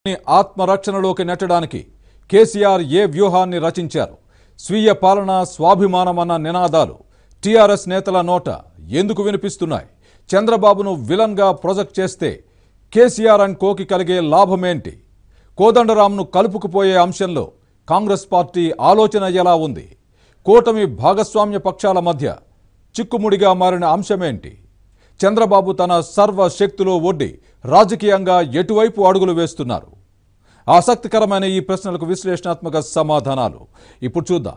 ని ఆత్మరక్షణలోకి నెట్టడానికి కేసీఆర్ ఏ వ్యూహాన్ని రచించారు స్వీయ పాలన స్వాభిమానమన్న నినాదాలు టీఆర్ఎస్ నేతల నోట ఎందుకు వినిపిస్తున్నాయి చంద్రబాబును విలన్గా ప్రొజెక్ట్ చేస్తే కేసీఆర్ అండ్ కోకి కలిగే లాభమేంటి కోదండరాంను కలుపుకుపోయే అంశంలో కాంగ్రెస్ పార్టీ ఆలోచన ఎలా ఉంది కూటమి భాగస్వామ్య పక్షాల మధ్య చిక్కుముడిగా మారిన అంశమేంటి చంద్రబాబు తన సర్వ శక్తులు ఒడ్డి రాజకీయంగా ఎటువైపు అడుగులు వేస్తున్నారు ఆసక్తికరమైన ఈ ప్రశ్నలకు విశ్లేషణాత్మక సమాధానాలు ఇప్పుడు చూద్దాం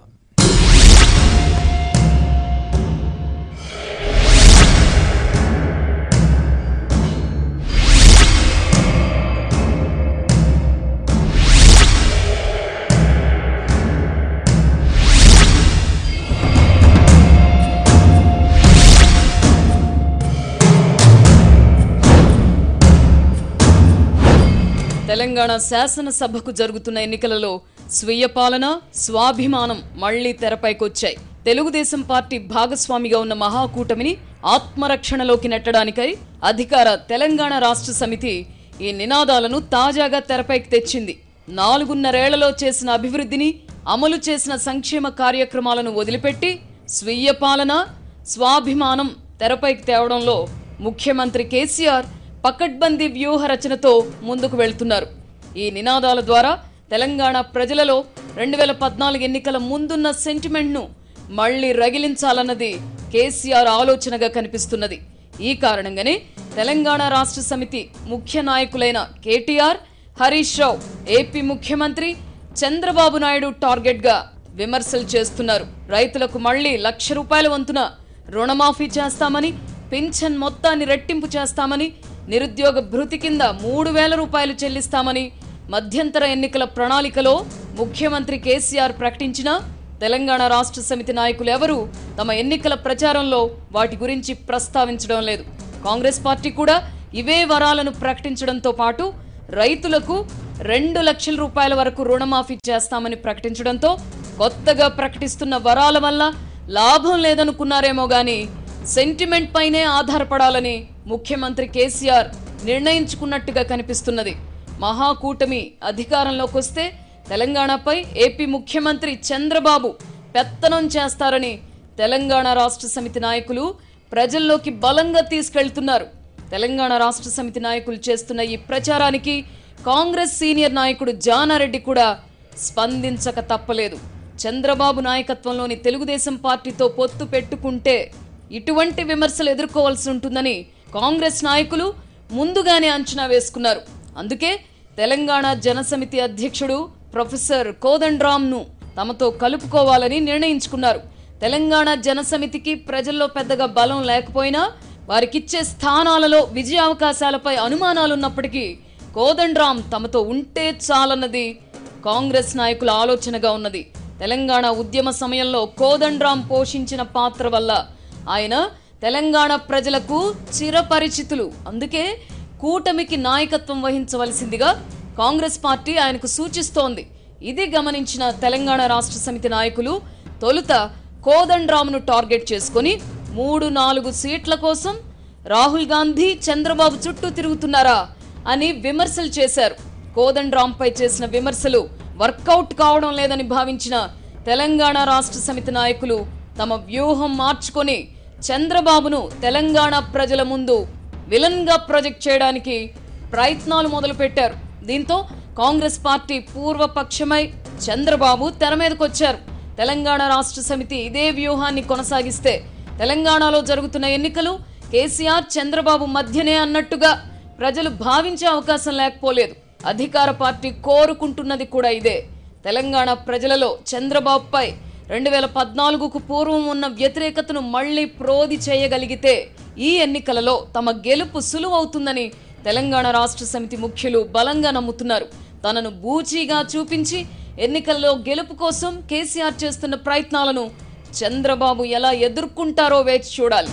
తెలంగాణ శాసనసభకు జరుగుతున్న ఎన్నికలలో స్వీయ పాలన స్వాభిమానం మళ్లీ తెరపైకొచ్చాయి తెలుగుదేశం పార్టీ భాగస్వామిగా ఉన్న మహాకూటమిని ఆత్మరక్షణలోకి నెట్టడానికై అధికార తెలంగాణ రాష్ట్ర సమితి ఈ నినాదాలను తాజాగా తెరపైకి తెచ్చింది నాలుగున్నరేళ్లలో చేసిన అభివృద్ధిని అమలు చేసిన సంక్షేమ కార్యక్రమాలను వదిలిపెట్టి స్వీయ పాలన స్వాభిమానం తెరపైకి తేవడంలో ముఖ్యమంత్రి కేసీఆర్ పకడ్బందీ వ్యూహ రచనతో ముందుకు వెళ్తున్నారు ఈ నినాదాల ద్వారా తెలంగాణ ప్రజలలో రెండు వేల పద్నాలుగు ఎన్నికల ముందున్న సెంటిమెంట్ను మళ్లీ రగిలించాలన్నది కేసీఆర్ ఆలోచనగా కనిపిస్తున్నది ఈ కారణంగానే తెలంగాణ రాష్ట్ర సమితి ముఖ్య నాయకులైన కేటీఆర్ హరీష్ రావు ఏపీ ముఖ్యమంత్రి చంద్రబాబు నాయుడు టార్గెట్గా విమర్శలు చేస్తున్నారు రైతులకు మళ్లీ లక్ష రూపాయల వంతున రుణమాఫీ చేస్తామని పింఛన్ మొత్తాన్ని రెట్టింపు చేస్తామని నిరుద్యోగ భృతి కింద మూడు వేల రూపాయలు చెల్లిస్తామని మధ్యంతర ఎన్నికల ప్రణాళికలో ముఖ్యమంత్రి కేసీఆర్ ప్రకటించినా తెలంగాణ రాష్ట్ర సమితి నాయకులు ఎవరూ తమ ఎన్నికల ప్రచారంలో వాటి గురించి ప్రస్తావించడం లేదు కాంగ్రెస్ పార్టీ కూడా ఇవే వరాలను ప్రకటించడంతో పాటు రైతులకు రెండు లక్షల రూపాయల వరకు రుణమాఫీ చేస్తామని ప్రకటించడంతో కొత్తగా ప్రకటిస్తున్న వరాల వల్ల లాభం లేదనుకున్నారేమో గాని సెంటిమెంట్ పైనే ఆధారపడాలని ముఖ్యమంత్రి కేసీఆర్ నిర్ణయించుకున్నట్టుగా కనిపిస్తున్నది మహాకూటమి అధికారంలోకి వస్తే తెలంగాణపై ఏపీ ముఖ్యమంత్రి చంద్రబాబు పెత్తనం చేస్తారని తెలంగాణ రాష్ట్ర సమితి నాయకులు ప్రజల్లోకి బలంగా తీసుకెళ్తున్నారు తెలంగాణ రాష్ట్ర సమితి నాయకులు చేస్తున్న ఈ ప్రచారానికి కాంగ్రెస్ సీనియర్ నాయకుడు జానారెడ్డి కూడా స్పందించక తప్పలేదు చంద్రబాబు నాయకత్వంలోని తెలుగుదేశం పార్టీతో పొత్తు పెట్టుకుంటే ఇటువంటి విమర్శలు ఎదుర్కోవాల్సి ఉంటుందని కాంగ్రెస్ నాయకులు ముందుగానే అంచనా వేసుకున్నారు అందుకే తెలంగాణ జనసమితి అధ్యక్షుడు ప్రొఫెసర్ కోదండ్రామ్ను తమతో కలుపుకోవాలని నిర్ణయించుకున్నారు తెలంగాణ జనసమితికి ప్రజల్లో పెద్దగా బలం లేకపోయినా వారికిచ్చే స్థానాలలో విజయ అవకాశాలపై అనుమానాలున్నప్పటికీ కోదండ్రామ్ తమతో ఉంటే చాలన్నది కాంగ్రెస్ నాయకుల ఆలోచనగా ఉన్నది తెలంగాణ ఉద్యమ సమయంలో కోదండ్రామ్ పోషించిన పాత్ర వల్ల ఆయన తెలంగాణ ప్రజలకు చిరపరిచితులు అందుకే కూటమికి నాయకత్వం వహించవలసిందిగా కాంగ్రెస్ పార్టీ ఆయనకు సూచిస్తోంది ఇది గమనించిన తెలంగాణ రాష్ట్ర సమితి నాయకులు తొలుత కోదండ్రామ్ను టార్గెట్ చేసుకొని మూడు నాలుగు సీట్ల కోసం రాహుల్ గాంధీ చంద్రబాబు చుట్టూ తిరుగుతున్నారా అని విమర్శలు చేశారు కోదండ్రాంపై చేసిన విమర్శలు వర్కౌట్ కావడం లేదని భావించిన తెలంగాణ రాష్ట్ర సమితి నాయకులు తమ వ్యూహం మార్చుకొని చంద్రబాబును తెలంగాణ ప్రజల ముందు విలన్ గా ప్రొజెక్ట్ చేయడానికి ప్రయత్నాలు మొదలుపెట్టారు దీంతో కాంగ్రెస్ పార్టీ పూర్వపక్షమై చంద్రబాబు తెర మీదకొచ్చారు తెలంగాణ రాష్ట్ర సమితి ఇదే వ్యూహాన్ని కొనసాగిస్తే తెలంగాణలో జరుగుతున్న ఎన్నికలు కేసీఆర్ చంద్రబాబు మధ్యనే అన్నట్టుగా ప్రజలు భావించే అవకాశం లేకపోలేదు అధికార పార్టీ కోరుకుంటున్నది కూడా ఇదే తెలంగాణ ప్రజలలో చంద్రబాబుపై రెండు వేల పద్నాలుగుకు పూర్వం ఉన్న వ్యతిరేకతను మళ్లీ ప్రోది చేయగలిగితే ఈ ఎన్నికలలో తమ గెలుపు సులువవుతుందని తెలంగాణ రాష్ట్ర సమితి ముఖ్యులు బలంగా నమ్ముతున్నారు తనను బూచీగా చూపించి ఎన్నికల్లో గెలుపు కోసం కేసీఆర్ చేస్తున్న ప్రయత్నాలను చంద్రబాబు ఎలా ఎదుర్కొంటారో వేచి చూడాలి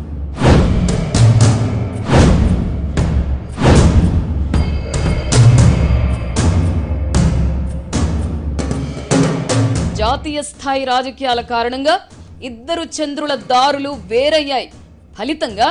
జాతీయ స్థాయి రాజకీయాల కారణంగా ఇద్దరు చంద్రుల దారులు వేరయ్యాయి ఫలితంగా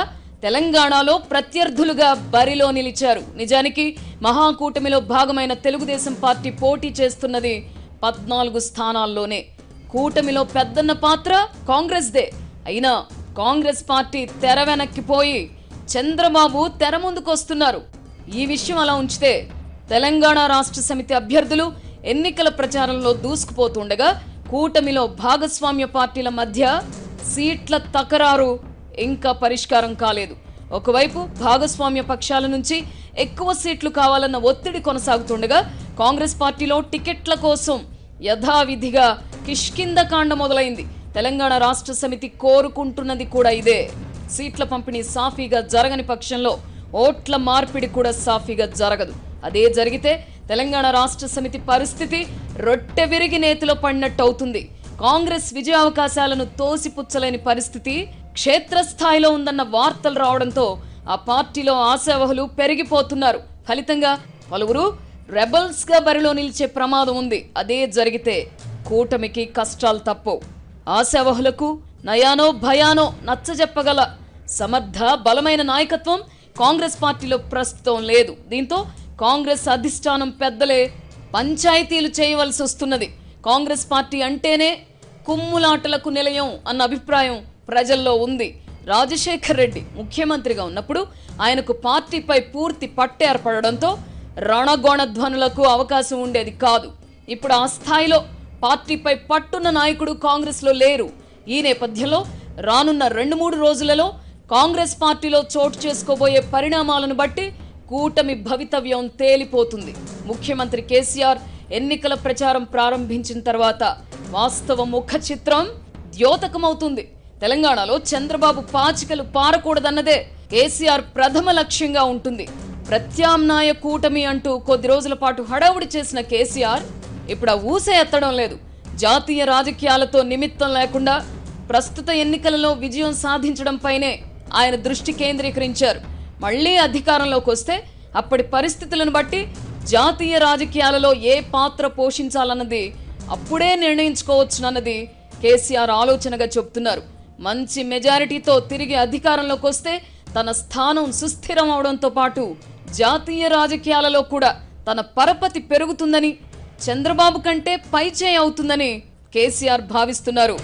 తెలంగాణలో ప్రత్యర్థులుగా బరిలో నిలిచారు నిజానికి మహాకూటమిలో భాగమైన తెలుగుదేశం పార్టీ పోటీ చేస్తున్నది పద్నాలుగు స్థానాల్లోనే కూటమిలో పెద్దన్న పాత్ర కాంగ్రెస్దే అయినా కాంగ్రెస్ పార్టీ తెర వెనక్కిపోయి చంద్రబాబు తెర ముందుకొస్తున్నారు ఈ విషయం అలా ఉంచితే తెలంగాణ రాష్ట్ర సమితి అభ్యర్థులు ఎన్నికల ప్రచారంలో దూసుకుపోతుండగా కూటమిలో భాగస్వామ్య పార్టీల మధ్య సీట్ల తకరారు ఇంకా పరిష్కారం కాలేదు ఒకవైపు భాగస్వామ్య పక్షాల నుంచి ఎక్కువ సీట్లు కావాలన్న ఒత్తిడి కొనసాగుతుండగా కాంగ్రెస్ పార్టీలో టికెట్ల కోసం యథావిధిగా కిష్కిందకాండ మొదలైంది తెలంగాణ రాష్ట్ర సమితి కోరుకుంటున్నది కూడా ఇదే సీట్ల పంపిణీ సాఫీగా జరగని పక్షంలో ఓట్ల మార్పిడి కూడా సాఫీగా జరగదు అదే జరిగితే తెలంగాణ రాష్ట్ర సమితి పరిస్థితి రొట్టె విరిగి నేతిలో పడినట్టు అవుతుంది కాంగ్రెస్ విజయావకాశాలను తోసిపుచ్చలేని పరిస్థితి క్షేత్రస్థాయిలో ఉందన్న వార్తలు రావడంతో ఆ పార్టీలో ఆశావహులు పెరిగిపోతున్నారు ఫలితంగా పలువురు రెబల్స్ గా బరిలో నిలిచే ప్రమాదం ఉంది అదే జరిగితే కూటమికి కష్టాలు తప్పవు ఆశావహులకు నయానో భయానో నచ్చజెప్పగల సమర్థ బలమైన నాయకత్వం కాంగ్రెస్ పార్టీలో ప్రస్తుతం లేదు దీంతో కాంగ్రెస్ అధిష్టానం పెద్దలే పంచాయతీలు చేయవలసి వస్తున్నది కాంగ్రెస్ పార్టీ అంటేనే కుమ్ములాటలకు నిలయం అన్న అభిప్రాయం ప్రజల్లో ఉంది రాజశేఖర్ రెడ్డి ముఖ్యమంత్రిగా ఉన్నప్పుడు ఆయనకు పార్టీపై పూర్తి పట్టు ఏర్పడడంతో రణగోణ ధ్వనులకు అవకాశం ఉండేది కాదు ఇప్పుడు ఆ స్థాయిలో పార్టీపై పట్టున్న నాయకుడు కాంగ్రెస్లో లేరు ఈ నేపథ్యంలో రానున్న రెండు మూడు రోజులలో కాంగ్రెస్ పార్టీలో చోటు చేసుకోబోయే పరిణామాలను బట్టి కూటమి భవితవ్యం తేలిపోతుంది ముఖ్యమంత్రి కేసీఆర్ ఎన్నికల ప్రచారం ప్రారంభించిన తర్వాత వాస్తవ ముఖ చిత్రం ద్యోతకమవుతుంది తెలంగాణలో చంద్రబాబు పాచికలు పారకూడదన్నదే కేసీఆర్ ప్రథమ లక్ష్యంగా ఉంటుంది ప్రత్యామ్నాయ కూటమి అంటూ కొద్ది రోజుల పాటు హడావుడి చేసిన కేసీఆర్ ఇప్పుడు ఆ ఊసే ఎత్తడం లేదు జాతీయ రాజకీయాలతో నిమిత్తం లేకుండా ప్రస్తుత ఎన్నికలలో విజయం సాధించడంపైనే ఆయన దృష్టి కేంద్రీకరించారు మళ్లీ అధికారంలోకి వస్తే అప్పటి పరిస్థితులను బట్టి జాతీయ రాజకీయాలలో ఏ పాత్ర పోషించాలన్నది అప్పుడే నిర్ణయించుకోవచ్చునన్నది కేసీఆర్ ఆలోచనగా చెబుతున్నారు మంచి మెజారిటీతో తిరిగి అధికారంలోకి వస్తే తన స్థానం సుస్థిరం అవడంతో పాటు జాతీయ రాజకీయాలలో కూడా తన పరపతి పెరుగుతుందని చంద్రబాబు కంటే పైచేయి అవుతుందని కేసీఆర్ భావిస్తున్నారు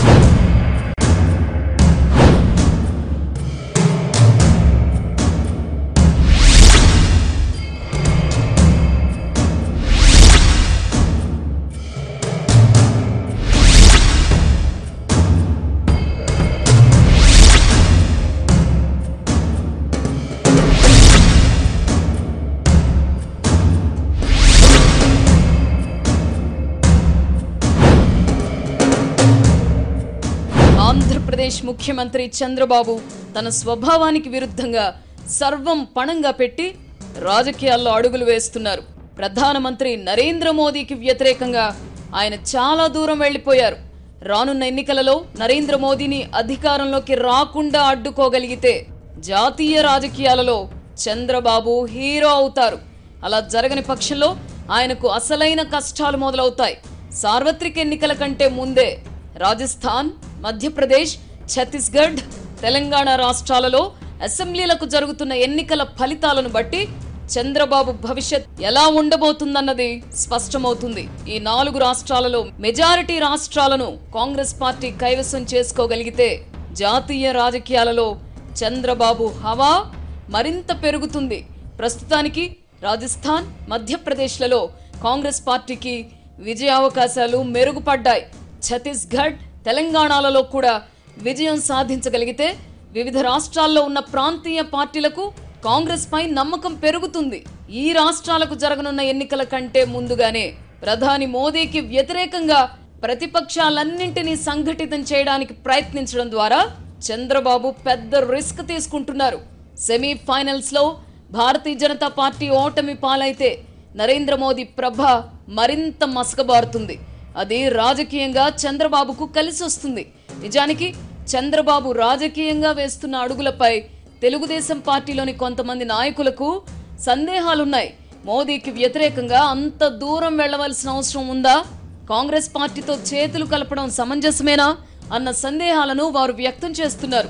ఆంధ్రప్రదేశ్ ముఖ్యమంత్రి చంద్రబాబు తన స్వభావానికి విరుద్ధంగా సర్వం పణంగా పెట్టి రాజకీయాల్లో అడుగులు వేస్తున్నారు ప్రధానమంత్రి నరేంద్ర మోదీకి వ్యతిరేకంగా ఆయన చాలా దూరం వెళ్లిపోయారు రానున్న ఎన్నికలలో నరేంద్ర మోదీని అధికారంలోకి రాకుండా అడ్డుకోగలిగితే జాతీయ రాజకీయాలలో చంద్రబాబు హీరో అవుతారు అలా జరగని పక్షంలో ఆయనకు అసలైన కష్టాలు మొదలవుతాయి సార్వత్రిక ఎన్నికల కంటే ముందే రాజస్థాన్ మధ్యప్రదేశ్ ఛత్తీస్గఢ్ తెలంగాణ రాష్ట్రాలలో అసెంబ్లీలకు జరుగుతున్న ఎన్నికల ఫలితాలను బట్టి చంద్రబాబు భవిష్యత్ ఎలా ఉండబోతుందన్నది స్పష్టమవుతుంది ఈ నాలుగు రాష్ట్రాలలో మెజారిటీ రాష్ట్రాలను కాంగ్రెస్ పార్టీ కైవసం చేసుకోగలిగితే జాతీయ రాజకీయాలలో చంద్రబాబు హవా మరింత పెరుగుతుంది ప్రస్తుతానికి రాజస్థాన్ మధ్యప్రదేశ్లలో కాంగ్రెస్ పార్టీకి విజయావకాశాలు మెరుగుపడ్డాయి ఛత్తీస్గఢ్ తెలంగాణలలో కూడా విజయం సాధించగలిగితే వివిధ రాష్ట్రాల్లో ఉన్న ప్రాంతీయ పార్టీలకు కాంగ్రెస్ పై నమ్మకం పెరుగుతుంది ఈ రాష్ట్రాలకు జరగనున్న ఎన్నికల కంటే ముందుగానే ప్రధాని మోదీకి వ్యతిరేకంగా ప్రతిపక్షాలన్నింటినీ సంఘటితం చేయడానికి ప్రయత్నించడం ద్వారా చంద్రబాబు పెద్ద రిస్క్ తీసుకుంటున్నారు సెమీఫైనల్స్ లో భారతీయ జనతా పార్టీ ఓటమి పాలైతే నరేంద్ర మోదీ ప్రభ మరింత మసకబారుతుంది అది రాజకీయంగా చంద్రబాబుకు కలిసి వస్తుంది నిజానికి చంద్రబాబు రాజకీయంగా వేస్తున్న అడుగులపై తెలుగుదేశం పార్టీలోని కొంతమంది నాయకులకు సందేహాలున్నాయి మోదీకి వ్యతిరేకంగా అంత దూరం వెళ్లవలసిన అవసరం ఉందా కాంగ్రెస్ పార్టీతో చేతులు కలపడం సమంజసమేనా అన్న సందేహాలను వారు వ్యక్తం చేస్తున్నారు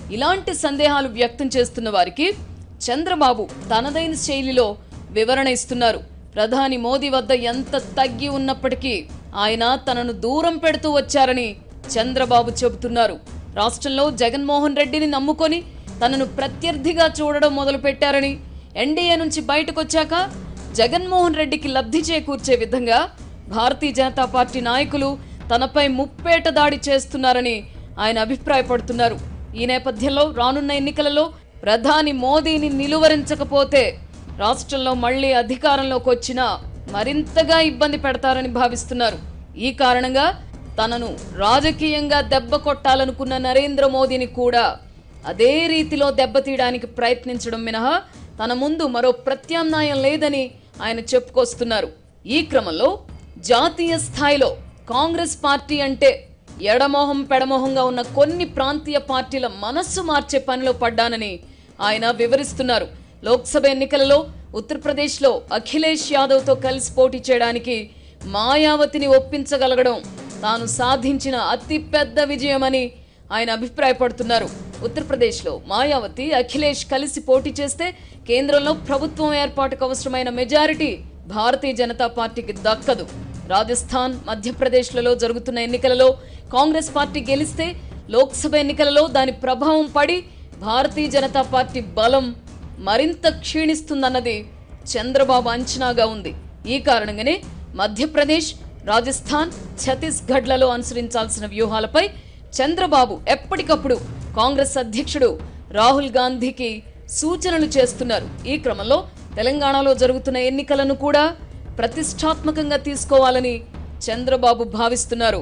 ఇలాంటి సందేహాలు వ్యక్తం చేస్తున్న వారికి చంద్రబాబు తనదైన శైలిలో వివరణ ఇస్తున్నారు ప్రధాని మోదీ వద్ద ఎంత తగ్గి ఉన్నప్పటికీ ఆయన తనను దూరం పెడుతూ వచ్చారని చంద్రబాబు చెబుతున్నారు రాష్ట్రంలో జగన్మోహన్ రెడ్డిని నమ్ముకొని తనను ప్రత్యర్థిగా చూడడం మొదలుపెట్టారని ఎన్డీఏ నుంచి బయటకొచ్చాక జగన్మోహన్ రెడ్డికి లబ్ధి చేకూర్చే విధంగా భారతీయ జనతా పార్టీ నాయకులు తనపై ముప్పేట దాడి చేస్తున్నారని ఆయన అభిప్రాయపడుతున్నారు ఈ నేపథ్యంలో రానున్న ఎన్నికలలో ప్రధాని మోదీని నిలువరించకపోతే రాష్ట్రంలో మళ్లీ అధికారంలోకి వచ్చినా మరింతగా ఇబ్బంది పెడతారని భావిస్తున్నారు ఈ కారణంగా తనను రాజకీయంగా దెబ్బ కొట్టాలనుకున్న నరేంద్ర మోదీని కూడా అదే రీతిలో దెబ్బతీయడానికి ప్రయత్నించడం మినహా తన ముందు మరో ప్రత్యామ్నాయం లేదని ఆయన చెప్పుకొస్తున్నారు ఈ క్రమంలో జాతీయ స్థాయిలో కాంగ్రెస్ పార్టీ అంటే ఎడమోహం పెడమోహంగా ఉన్న కొన్ని ప్రాంతీయ పార్టీల మనస్సు మార్చే పనిలో పడ్డానని ఆయన వివరిస్తున్నారు లోక్సభ ఎన్నికలలో ఉత్తరప్రదేశ్లో అఖిలేష్ యాదవ్తో కలిసి పోటీ చేయడానికి మాయావతిని ఒప్పించగలగడం తాను సాధించిన అతి పెద్ద విజయమని ఆయన అభిప్రాయపడుతున్నారు ఉత్తరప్రదేశ్లో మాయావతి అఖిలేష్ కలిసి పోటీ చేస్తే కేంద్రంలో ప్రభుత్వం ఏర్పాటుకు అవసరమైన మెజారిటీ భారతీయ జనతా పార్టీకి దక్కదు రాజస్థాన్ మధ్యప్రదేశ్లలో జరుగుతున్న ఎన్నికలలో కాంగ్రెస్ పార్టీ గెలిస్తే లోక్సభ ఎన్నికలలో దాని ప్రభావం పడి భారతీయ జనతా పార్టీ బలం మరింత క్షీణిస్తుందన్నది చంద్రబాబు అంచనాగా ఉంది ఈ కారణంగానే మధ్యప్రదేశ్ రాజస్థాన్ ఛత్తీస్గఢ్లలో అనుసరించాల్సిన వ్యూహాలపై చంద్రబాబు ఎప్పటికప్పుడు కాంగ్రెస్ అధ్యక్షుడు రాహుల్ గాంధీకి సూచనలు చేస్తున్నారు ఈ క్రమంలో తెలంగాణలో జరుగుతున్న ఎన్నికలను కూడా ప్రతిష్టాత్మకంగా తీసుకోవాలని చంద్రబాబు భావిస్తున్నారు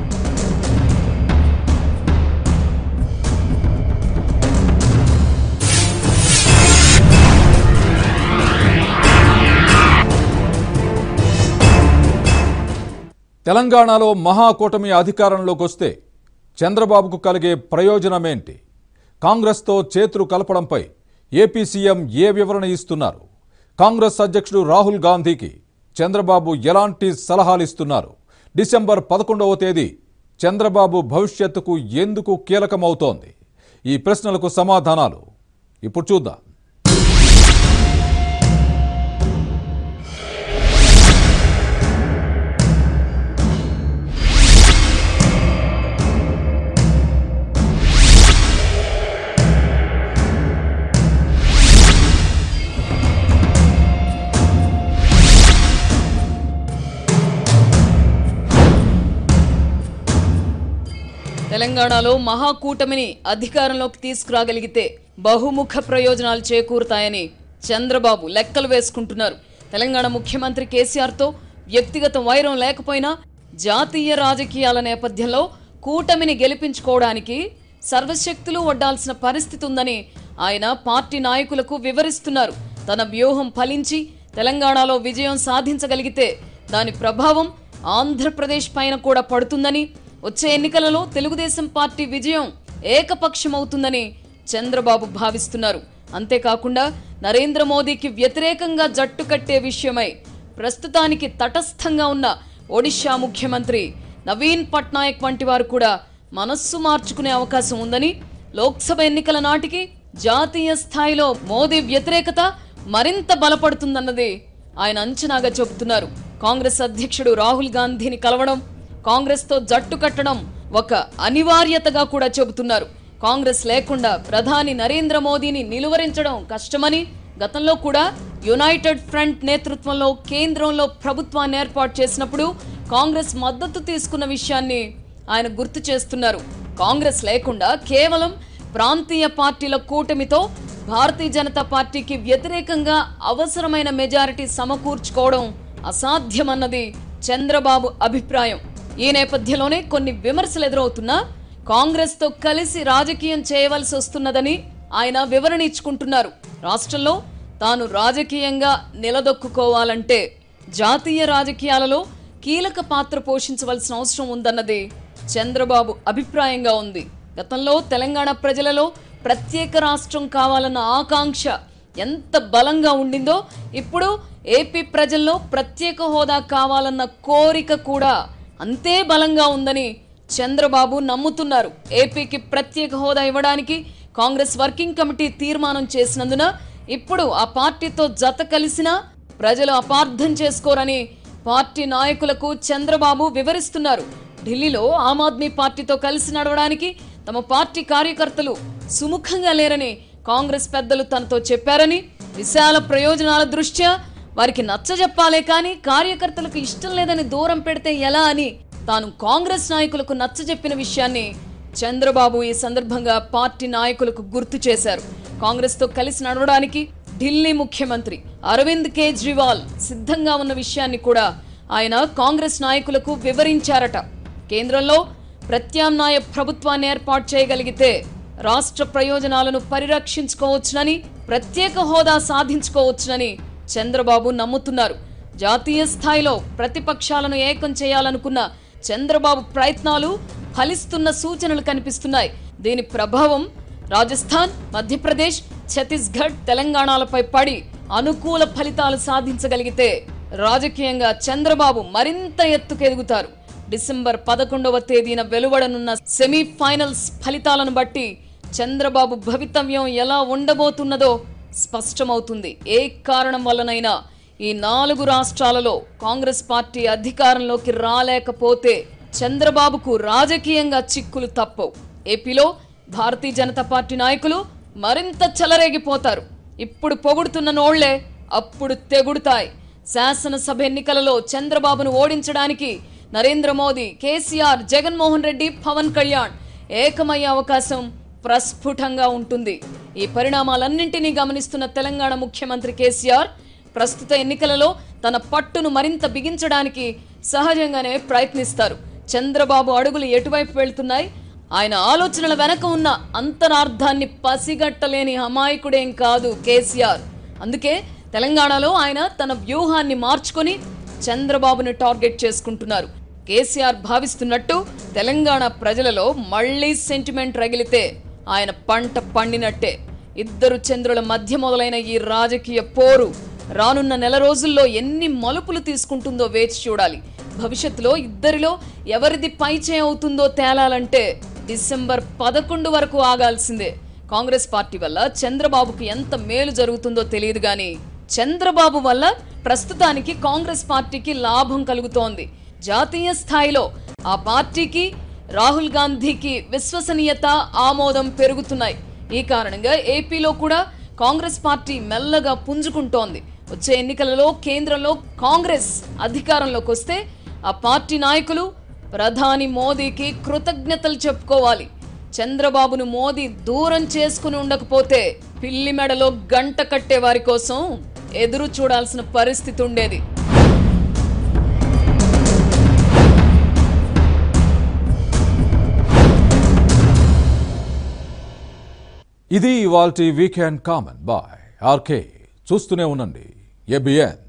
తెలంగాణలో మహాకూటమి అధికారంలోకి వస్తే చంద్రబాబుకు కలిగే ప్రయోజనమేంటి కాంగ్రెస్తో చేతులు కలపడంపై ఏపీ సీఎం ఏ వివరణ ఇస్తున్నారు కాంగ్రెస్ అధ్యక్షుడు రాహుల్ గాంధీకి చంద్రబాబు ఎలాంటి సలహాలు ఇస్తున్నారు డిసెంబర్ పదకొండవ తేదీ చంద్రబాబు భవిష్యత్తుకు ఎందుకు కీలకమవుతోంది ఈ ప్రశ్నలకు సమాధానాలు ఇప్పుడు చూద్దాం తెలంగాణలో మహాకూటమిని అధికారంలోకి తీసుకురాగలిగితే బహుముఖ ప్రయోజనాలు చేకూరుతాయని చంద్రబాబు లెక్కలు వేసుకుంటున్నారు తెలంగాణ ముఖ్యమంత్రి కేసీఆర్తో వ్యక్తిగత వైరం లేకపోయినా జాతీయ రాజకీయాల నేపథ్యంలో కూటమిని గెలిపించుకోవడానికి సర్వశక్తులు వడ్డాల్సిన పరిస్థితి ఉందని ఆయన పార్టీ నాయకులకు వివరిస్తున్నారు తన వ్యూహం ఫలించి తెలంగాణలో విజయం సాధించగలిగితే దాని ప్రభావం ఆంధ్రప్రదేశ్ పైన కూడా పడుతుందని వచ్చే ఎన్నికలలో తెలుగుదేశం పార్టీ విజయం ఏకపక్షమవుతుందని చంద్రబాబు భావిస్తున్నారు అంతేకాకుండా నరేంద్ర మోదీకి వ్యతిరేకంగా జట్టు కట్టే విషయమై ప్రస్తుతానికి తటస్థంగా ఉన్న ఒడిశా ముఖ్యమంత్రి నవీన్ పట్నాయక్ వంటి వారు కూడా మనస్సు మార్చుకునే అవకాశం ఉందని లోక్సభ ఎన్నికల నాటికి జాతీయ స్థాయిలో మోదీ వ్యతిరేకత మరింత బలపడుతుందన్నది ఆయన అంచనాగా చెబుతున్నారు కాంగ్రెస్ అధ్యక్షుడు రాహుల్ గాంధీని కలవడం కాంగ్రెస్తో జట్టు కట్టడం ఒక అనివార్యతగా కూడా చెబుతున్నారు కాంగ్రెస్ లేకుండా ప్రధాని నరేంద్ర మోదీని నిలువరించడం కష్టమని గతంలో కూడా యునైటెడ్ ఫ్రంట్ నేతృత్వంలో కేంద్రంలో ప్రభుత్వాన్ని ఏర్పాటు చేసినప్పుడు కాంగ్రెస్ మద్దతు తీసుకున్న విషయాన్ని ఆయన గుర్తు చేస్తున్నారు కాంగ్రెస్ లేకుండా కేవలం ప్రాంతీయ పార్టీల కూటమితో భారతీయ జనతా పార్టీకి వ్యతిరేకంగా అవసరమైన మెజారిటీ సమకూర్చుకోవడం అసాధ్యమన్నది చంద్రబాబు అభిప్రాయం ఈ నేపథ్యంలోనే కొన్ని విమర్శలు ఎదురవుతున్నా కాంగ్రెస్తో కలిసి రాజకీయం చేయవలసి వస్తున్నదని ఆయన వివరణ ఇచ్చుకుంటున్నారు రాష్ట్రంలో తాను రాజకీయంగా నిలదొక్కుకోవాలంటే జాతీయ రాజకీయాలలో కీలక పాత్ర పోషించవలసిన అవసరం ఉందన్నది చంద్రబాబు అభిప్రాయంగా ఉంది గతంలో తెలంగాణ ప్రజలలో ప్రత్యేక రాష్ట్రం కావాలన్న ఆకాంక్ష ఎంత బలంగా ఉండిందో ఇప్పుడు ఏపీ ప్రజల్లో ప్రత్యేక హోదా కావాలన్న కోరిక కూడా అంతే బలంగా ఉందని చంద్రబాబు నమ్ముతున్నారు ఏపీకి ప్రత్యేక హోదా ఇవ్వడానికి కాంగ్రెస్ వర్కింగ్ కమిటీ తీర్మానం చేసినందున ఇప్పుడు ఆ పార్టీతో జత కలిసినా ప్రజలు అపార్థం చేసుకోరని పార్టీ నాయకులకు చంద్రబాబు వివరిస్తున్నారు ఢిల్లీలో ఆమ్ ఆద్మీ పార్టీతో కలిసి నడవడానికి తమ పార్టీ కార్యకర్తలు సుముఖంగా లేరని కాంగ్రెస్ పెద్దలు తనతో చెప్పారని విశాల ప్రయోజనాల దృష్ట్యా వారికి నచ్చజెప్పాలే కానీ కార్యకర్తలకు ఇష్టం లేదని దూరం పెడితే ఎలా అని తాను కాంగ్రెస్ నాయకులకు నచ్చజెప్పిన విషయాన్ని చంద్రబాబు ఈ సందర్భంగా పార్టీ నాయకులకు గుర్తు చేశారు కాంగ్రెస్ తో కలిసి నడవడానికి ఢిల్లీ ముఖ్యమంత్రి అరవింద్ కేజ్రీవాల్ సిద్ధంగా ఉన్న విషయాన్ని కూడా ఆయన కాంగ్రెస్ నాయకులకు వివరించారట కేంద్రంలో ప్రత్యామ్నాయ ప్రభుత్వాన్ని ఏర్పాటు చేయగలిగితే రాష్ట్ర ప్రయోజనాలను పరిరక్షించుకోవచ్చునని ప్రత్యేక హోదా సాధించుకోవచ్చునని చంద్రబాబు నమ్ముతున్నారు జాతీయ స్థాయిలో ప్రతిపక్షాలను ఏకం చేయాలనుకున్న చంద్రబాబు ప్రయత్నాలు ఫలిస్తున్న సూచనలు కనిపిస్తున్నాయి దీని ప్రభావం రాజస్థాన్ మధ్యప్రదేశ్ ఛత్తీస్గఢ్ తెలంగాణలపై పడి అనుకూల ఫలితాలు సాధించగలిగితే రాజకీయంగా చంద్రబాబు మరింత ఎత్తుకెదుగుతారు డిసెంబర్ పదకొండవ తేదీన వెలువడనున్న సెమీఫైనల్స్ ఫలితాలను బట్టి చంద్రబాబు భవితవ్యం ఎలా ఉండబోతున్నదో స్పష్టమవుతుంది ఏ కారణం వల్లనైనా ఈ నాలుగు రాష్ట్రాలలో కాంగ్రెస్ పార్టీ అధికారంలోకి రాలేకపోతే చంద్రబాబుకు రాజకీయంగా చిక్కులు తప్పవు ఏపీలో భారతీయ జనతా పార్టీ నాయకులు మరింత చెలరేగిపోతారు ఇప్పుడు పొగుడుతున్న నోళ్లే అప్పుడు తెగుడుతాయి శాసనసభ ఎన్నికలలో చంద్రబాబును ఓడించడానికి నరేంద్ర మోదీ కేసీఆర్ జగన్మోహన్ రెడ్డి పవన్ కళ్యాణ్ ఏకమయ్యే అవకాశం ప్రస్ఫుటంగా ఉంటుంది ఈ పరిణామాలన్నింటినీ గమనిస్తున్న తెలంగాణ ముఖ్యమంత్రి కేసీఆర్ ప్రస్తుత ఎన్నికలలో తన పట్టును మరింత బిగించడానికి సహజంగానే ప్రయత్నిస్తారు చంద్రబాబు అడుగులు ఎటువైపు వెళ్తున్నాయి ఆయన ఆలోచనల వెనక ఉన్న అంతరార్థాన్ని పసిగట్టలేని అమాయకుడేం కాదు కేసీఆర్ అందుకే తెలంగాణలో ఆయన తన వ్యూహాన్ని మార్చుకొని చంద్రబాబును టార్గెట్ చేసుకుంటున్నారు కేసీఆర్ భావిస్తున్నట్టు తెలంగాణ ప్రజలలో మళ్లీ సెంటిమెంట్ రగిలితే ఆయన పంట పండినట్టే ఇద్దరు చంద్రుల మధ్య మొదలైన ఈ రాజకీయ పోరు రానున్న నెల రోజుల్లో ఎన్ని మలుపులు తీసుకుంటుందో వేచి చూడాలి భవిష్యత్తులో ఇద్దరిలో ఎవరిది పైచే అవుతుందో తేలాలంటే డిసెంబర్ పదకొండు వరకు ఆగాల్సిందే కాంగ్రెస్ పార్టీ వల్ల చంద్రబాబుకు ఎంత మేలు జరుగుతుందో తెలియదు గాని చంద్రబాబు వల్ల ప్రస్తుతానికి కాంగ్రెస్ పార్టీకి లాభం కలుగుతోంది జాతీయ స్థాయిలో ఆ పార్టీకి రాహుల్ గాంధీకి విశ్వసనీయత ఆమోదం పెరుగుతున్నాయి ఈ కారణంగా ఏపీలో కూడా కాంగ్రెస్ పార్టీ మెల్లగా పుంజుకుంటోంది వచ్చే ఎన్నికలలో కేంద్రంలో కాంగ్రెస్ అధికారంలోకి వస్తే ఆ పార్టీ నాయకులు ప్రధాని మోదీకి కృతజ్ఞతలు చెప్పుకోవాలి చంద్రబాబును మోదీ దూరం చేసుకుని ఉండకపోతే పిల్లి మెడలో గంట కట్టే వారి కోసం ఎదురు చూడాల్సిన పరిస్థితి ఉండేది ఇది ఇవాల్టి వీకెండ్ కామన్ బాయ్ ఆర్కే చూస్తూనే ఉండండి ఏబిఎన్